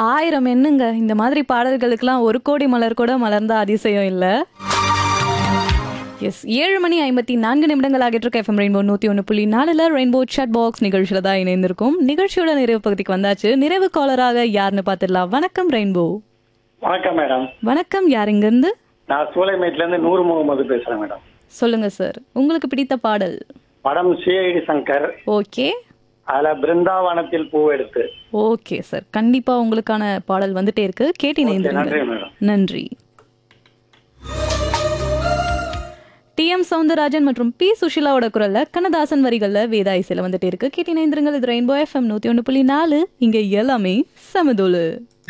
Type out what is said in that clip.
ஆயிரம் என்னங்க இந்த மாதிரி பாடல்களுக்கெல்லாம் ஒரு கோடி மலர் கூட மலர்ந்தா அதிசயம் இல்ல எஸ் ஏழு மணி ஐம்பத்தி நான்கு நிமிடங்கள் ஆகிட்டு இருக்க எஃப்எம் ரெயின்போ நூத்தி ஒன்று புள்ளி நாலுல ரெயின்போ chat பாக்ஸ் நிகழ்ச்சியில தான் இணைந்திருக்கும் நிகழ்ச்சியோட நிறைவு பகுதிக்கு வந்தாச்சு நிறைவு காலராக யாருன்னு பார்த்துடலாம் வணக்கம் ரெயின்போ வணக்கம் மேடம் வணக்கம் யார் இருந்து நான் சூளைமேட்ல இருந்து நூறு முகமது பேசுறேன் மேடம் சொல்லுங்க சார் உங்களுக்கு பிடித்த பாடல் படம் சிஐடி சங்கர் ஓகே அதுல பிருந்தாவனத்தில் பூவெடுத்து ஓகே சார் கண்டிப்பா உங்களுக்கான பாடல் வந்துட்டே இருக்கு கேட்டு நன்றி இணைந்திருங்க மேடம் நன்றி டி எம் சவுந்தரராஜன் மற்றும் பி சுஷிலாவோட குரல்ல கண்ணதாசன் வரிகள்ல வேதா இசையில வந்துட்டே இருக்கு கேட்டு இணைந்திருங்கள் இது ரெயின்போ எஃப்எம் நூத்தி ஒன்று புள்ளி நாலு இங்க எல்லாமே சமதோலு